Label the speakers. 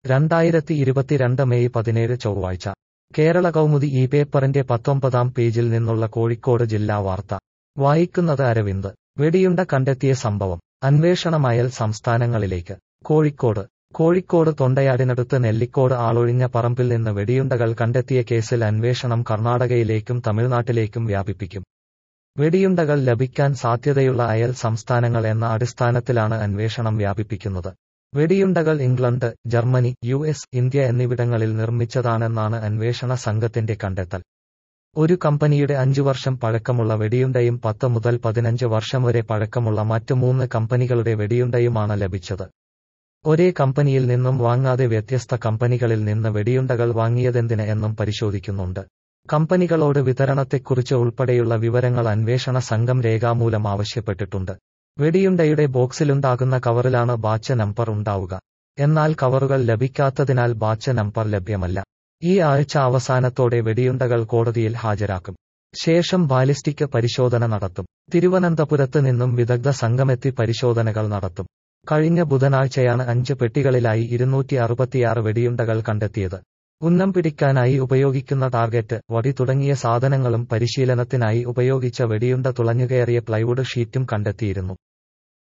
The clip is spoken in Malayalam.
Speaker 1: രണ്ടായിരത്തി ഇരുപത്തിരണ്ട് മെയ് പതിനേഴ് ചൊവ്വാഴ്ച കേരള കൗമുദി ഈ പേപ്പറിന്റെ പത്തൊമ്പതാം പേജിൽ നിന്നുള്ള കോഴിക്കോട് ജില്ലാ വാർത്ത വായിക്കുന്നത് അരവിന്ദ് വെടിയുണ്ട കണ്ടെത്തിയ സംഭവം അന്വേഷണം അയൽ സംസ്ഥാനങ്ങളിലേക്ക് കോഴിക്കോട് കോഴിക്കോട് തൊണ്ടയാടിനടുത്ത് നെല്ലിക്കോട് ആളൊഴിഞ്ഞ പറമ്പിൽ നിന്ന് വെടിയുണ്ടകൾ കണ്ടെത്തിയ കേസിൽ അന്വേഷണം കർണാടകയിലേക്കും തമിഴ്നാട്ടിലേക്കും വ്യാപിപ്പിക്കും വെടിയുണ്ടകൾ ലഭിക്കാൻ സാധ്യതയുള്ള അയൽ സംസ്ഥാനങ്ങൾ എന്ന അടിസ്ഥാനത്തിലാണ് അന്വേഷണം വ്യാപിപ്പിക്കുന്നത് വെടിയുണ്ടകൾ England Germany U S India എന്നിവിടങ്ങളിൽ നിർമ്മിച്ചതാണെന്നാണ് അന്വേഷണ സംഘത്തിന്റെ കണ്ടെത്തൽ ഒരു കമ്പനിയുടെ അഞ്ചു വർഷം പഴക്കമുള്ള വെടിയുണ്ടയും പത്ത് മുതൽ പതിനഞ്ച് വർഷം വരെ പഴക്കമുള്ള മറ്റ് മൂന്ന് കമ്പനികളുടെ വെടിയുണ്ടയുമാണ് ലഭിച്ചത് ഒരേ കമ്പനിയിൽ നിന്നും വാങ്ങാതെ വ്യത്യസ്ത കമ്പനികളിൽ നിന്ന് വെടിയുണ്ടകൾ വാങ്ങിയതെന്തിന് എന്നും പരിശോധിക്കുന്നുണ്ട് കമ്പനികളോട് വിതരണത്തെക്കുറിച്ച് ഉൾപ്പെടെയുള്ള വിവരങ്ങൾ അന്വേഷണ സംഘം രേഖാമൂലം ആവശ്യപ്പെട്ടിട്ടുണ്ട് വെടിയുണ്ടയുടെ ബോക്സിലുണ്ടാകുന്ന കവറിലാണ് ബാച്ച് നമ്പർ ഉണ്ടാവുക എന്നാൽ കവറുകൾ ലഭിക്കാത്തതിനാൽ ബാച്ച് നമ്പർ ലഭ്യമല്ല ഈ ആഴ്ച അവസാനത്തോടെ വെടിയുണ്ടകൾ കോടതിയിൽ ഹാജരാക്കും ശേഷം ബാലിസ്റ്റിക് പരിശോധന നടത്തും തിരുവനന്തപുരത്ത് നിന്നും വിദഗ്ധ സംഘമെത്തി പരിശോധനകൾ നടത്തും കഴിഞ്ഞ ബുധനാഴ്ചയാണ് അഞ്ച് പെട്ടികളിലായി ഇരുന്നൂറ്റി അറുപത്തിയാറ് വെടിയുണ്ടകൾ കണ്ടെത്തിയത് ഉന്നം പിടിക്കാനായി ഉപയോഗിക്കുന്ന ടാർഗറ്റ് വടി തുടങ്ങിയ സാധനങ്ങളും പരിശീലനത്തിനായി ഉപയോഗിച്ച വെടിയുണ്ട തുളഞ്ഞുകയറിയ പ്ലൈവുഡ് ഷീറ്റും കണ്ടെത്തിയിരുന്നു